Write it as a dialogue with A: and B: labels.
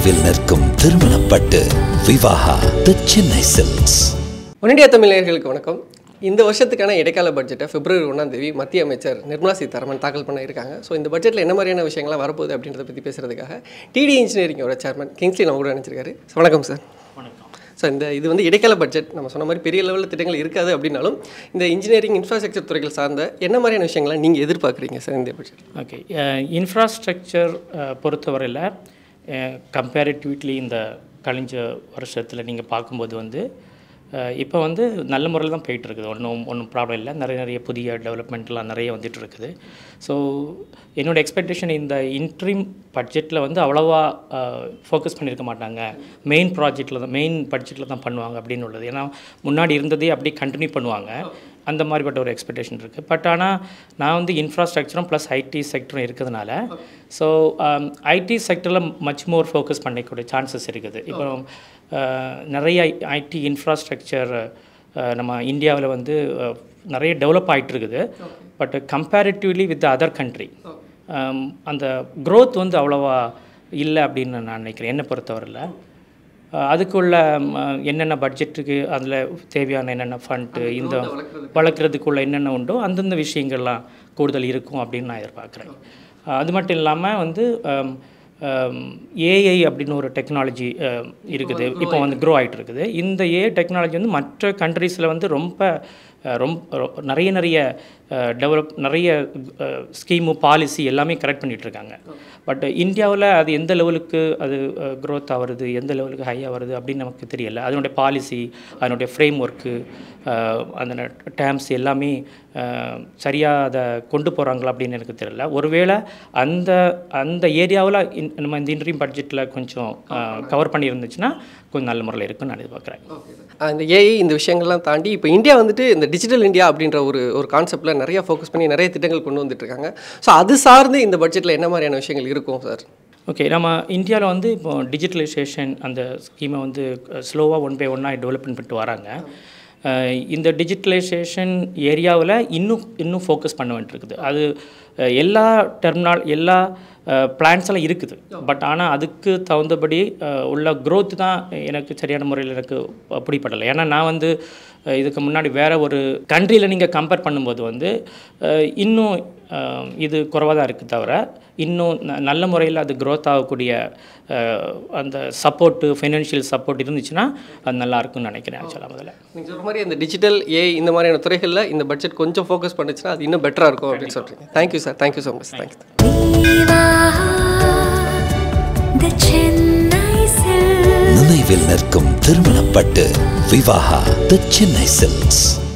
A: நினைவில் நிற்கும் திருமணப்பட்டு விவாகா தி சென்னை சில்க்ஸ்
B: ஒன்னிந்தியா தமிழர்களுக்கு வணக்கம் இந்த வருஷத்துக்கான இடைக்கால பட்ஜெட்டை பிப்ரவரி ஒன்றாம் தேதி மத்திய அமைச்சர் நிர்மலா சீதாராமன் தாக்கல் பண்ண இருக்காங்க ஸோ இந்த பட்ஜெட்டில் என்ன மாதிரியான விஷயங்கள்லாம் வரப்போகுது அப்படின்றத பற்றி பேசுறதுக்காக டிடி இன்ஜினியரிங்கோட சேர்மன் கிங்ஸ்லி நம்ம கூட நினச்சிருக்காரு ஸோ வணக்கம் சார்
C: வணக்கம்
B: ஸோ இந்த இது வந்து இடைக்கால பட்ஜெட் நம்ம சொன்ன மாதிரி பெரிய லெவலில் திட்டங்கள் இருக்காது அப்படின்னாலும் இந்த இன்ஜினியரிங் இன்ஃப்ராஸ்ட்ரக்சர் துறைகள் சார்ந்த என்ன மாதிரியான விஷயங்களை நீங்கள் எதிர்பார்க்குறீங்க சார் இந்த பட்ஜெட்
C: ஓகே இன்ஃப்ராஸ்ட்ரக்சர் பொறுத்தவரையில் கம்பேரிட்டிவ்லி இந்த கழிஞ்ச வருஷத்தில் நீங்கள் பார்க்கும்போது வந்து இப்போ வந்து நல்ல முறையில் தான் போயிட்டு இருக்குது ஒன்றும் ஒன்றும் ப்ராப்ளம் இல்லை நிறைய நிறைய புதிய டெவலப்மெண்ட்லாம் நிறைய வந்துட்டு இருக்குது ஸோ என்னோட எக்ஸ்பெக்டேஷன் இந்த இன்ட்ரீம் பட்ஜெட்டில் வந்து அவ்வளோவா ஃபோக்கஸ் பண்ணியிருக்க மாட்டாங்க மெயின் ப்ராஜெக்டில் தான் மெயின் பட்ஜெட்டில் தான் பண்ணுவாங்க அப்படின்னு உள்ளது ஏன்னா முன்னாடி இருந்ததே அப்படியே கண்டினியூ பண்ணுவாங்க அந்த மாதிரிப்பட்ட ஒரு எக்ஸ்பெக்டேஷன் இருக்குது பட் ஆனால் நான் வந்து இன்ஃப்ராஸ்ட்ரக்சரும் ப்ளஸ் ஐடி செக்டரும் இருக்கிறதுனால ஸோ ஐடி செக்டரில் மச் மோர் ஃபோக்கஸ் பண்ணிக்கூடிய சான்சஸ் இருக்குது இப்போ அஹ், நிறைய ஐடி இன்ஃப்ராஸ்ட்ரக்சர் நம்ம இந்தியாவில் வந்து அஹ், நிறைய டெவலப் ஆகிட்டு இருக்குது but comparatively with other country அந்த growth வந்து அவ்வளோவா இல்லை அப்படின்னு நான் நினைக்கிறேன் என்னை பொறுத்தவரையில் அஹ் அதுக்குள்ள ம், அஹ், என்னென்ன பட்ஜெட்டுக்கு அதில் தேவையான என்னென்ன ஃபண்டு இந்த வளர்க்குறதுக்குள்ள என்னென்ன உண்டோ அந்தந்த விஷயங்கள்லாம் கூடுதல் இருக்கும் அப்படின்னு நான் எதிர்பார்க்குறேன் அஹ் அது மட்டும் இல்லாமல் வந்து ஏஐ அப்படின்னு ஒரு டெக்னாலஜி இருக்குது இப்போ வந்து க்ரோ ஆகிட்டு இருக்குது இந்த ஏஐ டெக்னாலஜி வந்து மற்ற கண்ட்ரீஸில் வந்து ரொம்ப அஹ், ரொம்ப ரொ- நிறைய நிறைய டெவலப் நிறைய ஸ்கீமு பாலிசி எல்லாமே கரெக்ட் பண்ணிட்டு இருக்காங்க பட் இந்தியாவில் அது எந்த லெவலுக்கு அது க்ரோத் ஆகுறது எந்த லெவலுக்கு ஹை ஆகுறது அப்படின்னு நமக்கு தெரியல அதனுடைய பாலிசி அதனுடைய ஃப்ரேம் ஒர்க்கு அந்த டேர்ம்ஸ் எல்லாமே சரியாக அதை கொண்டு போகிறாங்களா அப்படின்னு எனக்கு தெரியல ஒருவேளை அந்த அந்த ஏரியாவில் நம்ம இந்த இன்ட்ரீம் பட்ஜெட்டில் கொஞ்சம் கவர் பண்ணியிருந்துச்சுன்னா கொஞ்சம் நல்ல முறையில் இருக்குன்னு நான் எதிர்பார்க்குறேன்
B: இந்த ஏஐ இந்த விஷயங்கள்லாம் தாண்டி இப்போ இந்தியா வந்துட்டு இந்த டிஜிட்டல் இந்தியா அப்படின்ற ஒரு ஒரு கான்செப்டில் நிறைய ஃபோக்கஸ் பண்ணி நிறைய திட்டங்கள் கொண்டு வந்துட்டு இருக்காங்க ஸோ அது சார்ந்து இந்த பட்ஜெட்டில் என்ன மாதிரியான விஷயங்கள் இருக்கும் சார்
C: ஓகே நம்ம இந்தியாவில் வந்து இப்போ டிஜிட்டலைசேஷன் அந்த ஸ்கீமை வந்து ஸ்லோவாக ஒன் பை ஒன்னாக டெவலப்மெண்ட் பண்ணிட்டு வராங்க அஹ் இந்த டிஜிட்டலைசேஷன் ஏரியாவில் இன்னும் இன்னும் ஃபோக்கஸ் பண்ண வேண்டியிருக்குது அது அஹ் எல்லா டெர்மினால் எல்லா பிளான்ஸ் எல்லாம் இருக்குது பட் ஆனால் அதுக்கு தகுந்தபடி அஹ் உள்ள growth தான் எனக்கு சரியான முறையில் எனக்கு பிடிப்படலை ஏன்னா நான் வந்து அஹ் இதுக்கு முன்னாடி வேற ஒரு கண்ட்ரியில் நீங்கள் கம்பேர் பண்ணும்போது வந்து அஹ் இன்னும் அஹ் இது குறைவாக தான் இருக்குது தவிர இன்னும் ந- நல்ல முறையில் அது growth ஆகக்கூடிய அஹ், அந்த சப்போர்ட்டு ஃபைனான்ஷியல் சப்போர்ட் இருந்துச்சுன்னா அது நல்லா இருக்கும்னு நினைக்கிறேன் ஆக்சுவலாக முதல்ல
B: நீங்கள் சொல்கிற மாதிரி இந்த டிஜிட்டல் ஏஐ இந்த மாதிரியான துறைகளில் இந்த பட்ஜெட் கொஞ்சம் ஃபோக்கஸ் பண்ணுச்சுன்னா அது இன்னும் பெட்டராக இருக்கும் அப்படின்னு சொல்கிறீங்க thank you sir thank you so much thank you
D: Viva the Chennai Silks.
A: நினைவில் நிற்கும் திருமணப்பட்டு விவாகா தி சென்னை சில்க்ஸ்